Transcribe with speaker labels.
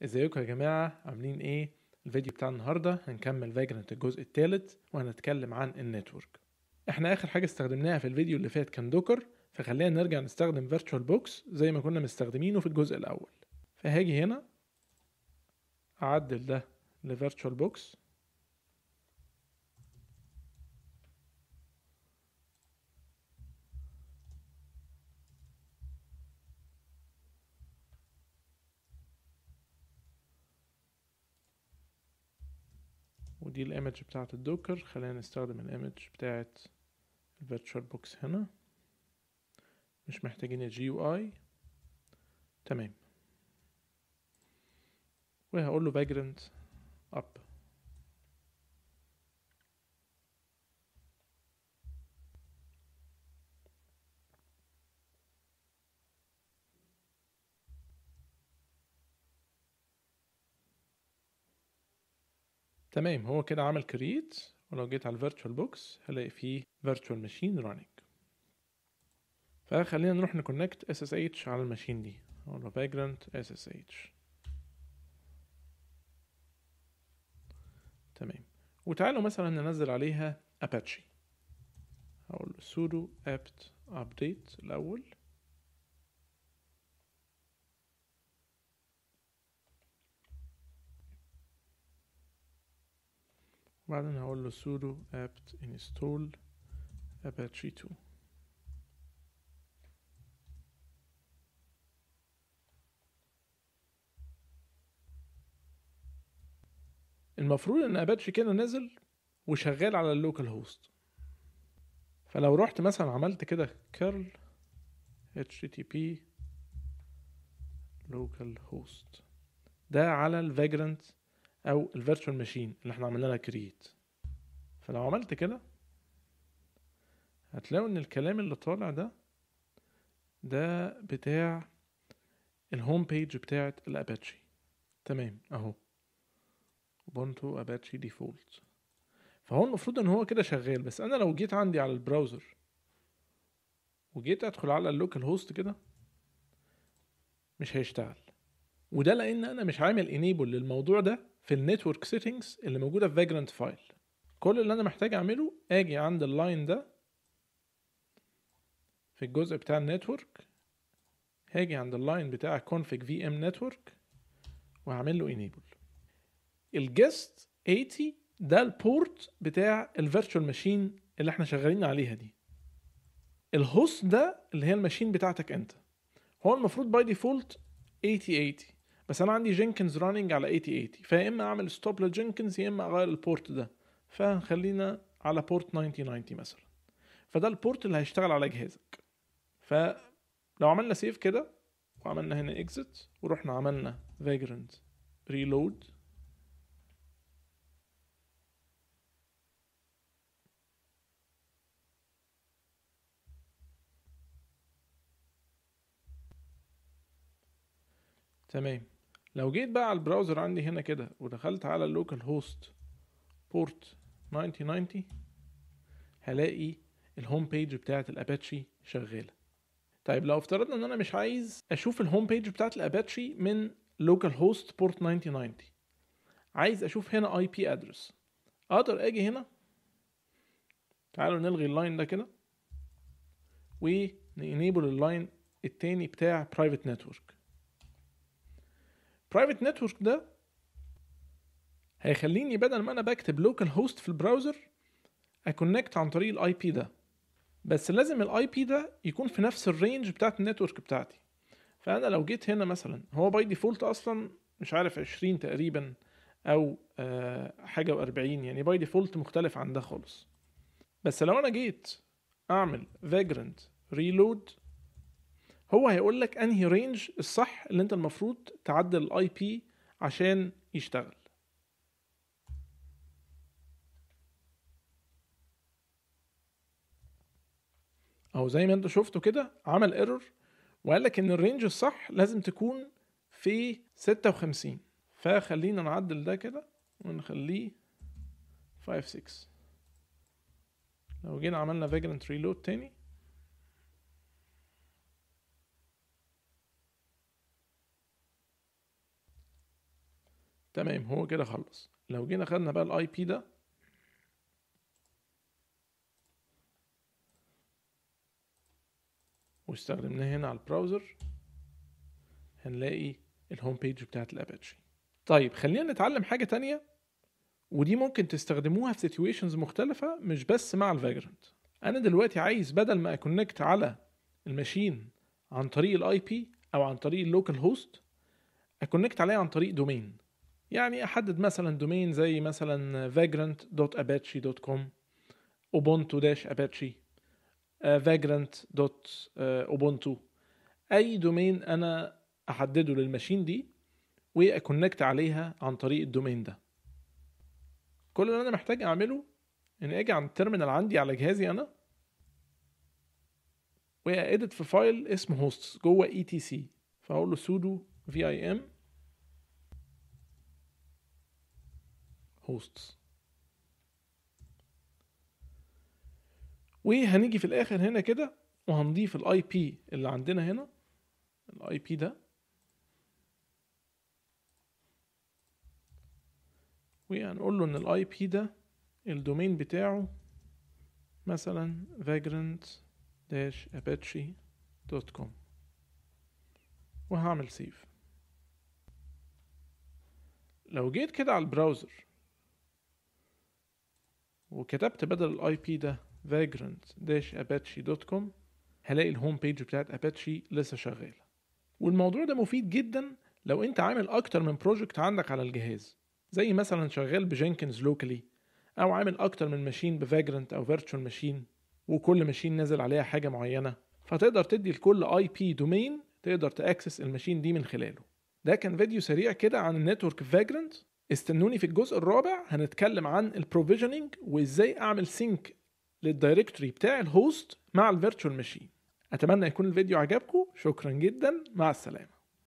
Speaker 1: ازيكم يا جماعة عاملين ايه؟ الفيديو بتاع النهاردة هنكمل فاجرنت الجزء الثالث وهنتكلم عن النتورك احنا اخر حاجة استخدمناها في الفيديو اللي فات كان دوكر فخلينا نرجع نستخدم فيرتشوال بوكس زي ما كنا مستخدمينه في الجزء الاول فهاجي هنا اعدل ده لفيرتشوال بوكس ودي الايمج بتاعت الدوكر خلينا نستخدم الايمج بتاعت الفيرتشوال بوكس هنا مش محتاجين الجي يو اي تمام وهقول له vagrant up تمام هو كده عمل كرييت ولو جيت على الفيرتشوال بوكس هلاقي فيه فيرتشوال ماشين راننج فخلينا نروح نكونكت اس اس اتش على الماشين دي اقول له vagrant اس اس اتش تمام وتعالوا مثلا ننزل عليها اباتشي هقول له sudo apt update الاول وبعدين هقول له sudo apt install apache 2 المفروض ان اباتشي كده نزل وشغال على اللوكال هوست فلو رحت مثلا عملت كده curl http local host ده على الفاجرنت او الفيرتشوال ماشين اللي احنا عملنا لها كرييت فلو عملت كده هتلاقوا ان الكلام اللي طالع ده ده بتاع الهوم بيج بتاعت الاباتشي تمام اهو ubuntu apache default فهو المفروض ان هو كده شغال بس انا لو جيت عندي على البراوزر وجيت ادخل على اللوكال هوست كده مش هيشتغل وده لان انا مش عامل انيبل للموضوع ده في النتورك سيتنجز اللي موجوده في فاجرانت فايل كل اللي انا محتاج اعمله اجي عند اللاين ده في الجزء بتاع النتورك هاجي عند اللاين بتاع config vm network وهعمل له enable الجست 80 ده البورت بتاع الفيرتشوال ماشين اللي احنا شغالين عليها دي الهوست ده اللي هي الماشين بتاعتك انت هو المفروض باي ديفولت 8080 بس انا عندي جينكنز راننج على 8080 فيا اما اعمل ستوب لجينكنز يا اما اغير البورت ده فخلينا على بورت 9090 مثلا فده البورت اللي هيشتغل على جهازك فلو عملنا سيف كده وعملنا هنا اكزit ورحنا عملنا vagrant reload تمام لو جيت بقى على البراوزر عندي هنا كده ودخلت على اللوكال هوست بورت 9090 هلاقي الهوم بيج بتاعت الاباتشي شغاله طيب لو افترضنا ان انا مش عايز اشوف الهوم بيج بتاعت الاباتشي من لوكال هوست بورت 9090 عايز اشوف هنا اي بي ادرس اقدر اجي هنا تعالوا نلغي اللاين ده كده ونينيبل اللاين التاني بتاع برايفت نتورك برايفت نتورك ده هيخليني بدل ما انا بكتب لوكال هوست في البراوزر اكونكت عن طريق الاي بي ده بس لازم الاي بي ده يكون في نفس الرينج بتاعت النتورك بتاعتي فانا لو جيت هنا مثلا هو باي ديفولت اصلا مش عارف 20 تقريبا او آه حاجه و40 يعني باي ديفولت مختلف عن ده خالص بس لو انا جيت اعمل vagrant reload هو هيقول لك انهي رينج الصح اللي انت المفروض تعدل الاي بي عشان يشتغل او زي ما انت شفتوا كده عمل ايرور وقال لك ان الرينج الصح لازم تكون في 56 فخلينا نعدل ده كده ونخليه 5 6 لو جينا عملنا vagrant reload تاني تمام هو كده خلص لو جينا خدنا بقى الاي بي ده واستخدمناه هنا على البراوزر هنلاقي الهوم بيج بتاعت الاباتشي طيب خلينا نتعلم حاجة تانية ودي ممكن تستخدموها في سيتويشنز مختلفة مش بس مع الفاجرنت انا دلوقتي عايز بدل ما اكونكت على الماشين عن طريق الاي بي او عن طريق اللوكال هوست اكونكت عليه عن طريق دومين يعني احدد مثلا دومين زي مثلا vagrant.apache.com ubuntu-apache vagrant.ubuntu اي دومين انا احدده للماشين دي واكونكت عليها عن طريق الدومين ده كل اللي انا محتاج اعمله ان اجي عند التيرمينال عندي على جهازي انا وادت في فايل اسمه هوستس جوه اي تي سي فاقول له sudo vim hosts وهنيجي في الاخر هنا كده وهنضيف الاي بي اللي عندنا هنا الاي بي ده وهنقول له ان الاي بي ده الدومين بتاعه مثلا vagrant-apache.com وهعمل سيف لو جيت كده على البراوزر وكتبت بدل الاي بي ده vagrant-apache.com هلاقي الهوم بيج بتاعت اباتشي لسه شغاله والموضوع ده مفيد جدا لو انت عامل اكتر من بروجكت عندك على الجهاز زي مثلا شغال بجينكنز لوكالي او عامل اكتر من ماشين بفاجرنت او فيرتشوال ماشين وكل ماشين نازل عليها حاجه معينه فتقدر تدي لكل اي بي دومين تقدر تاكسس الماشين دي من خلاله ده كان فيديو سريع كده عن النتورك فاجرنت استنوني في الجزء الرابع هنتكلم عن البروفيجننج وازاي اعمل سينك للدايركتوري بتاع الهوست مع الفيرتشوال ماشين اتمنى يكون الفيديو عجبكم شكرا جدا مع السلامه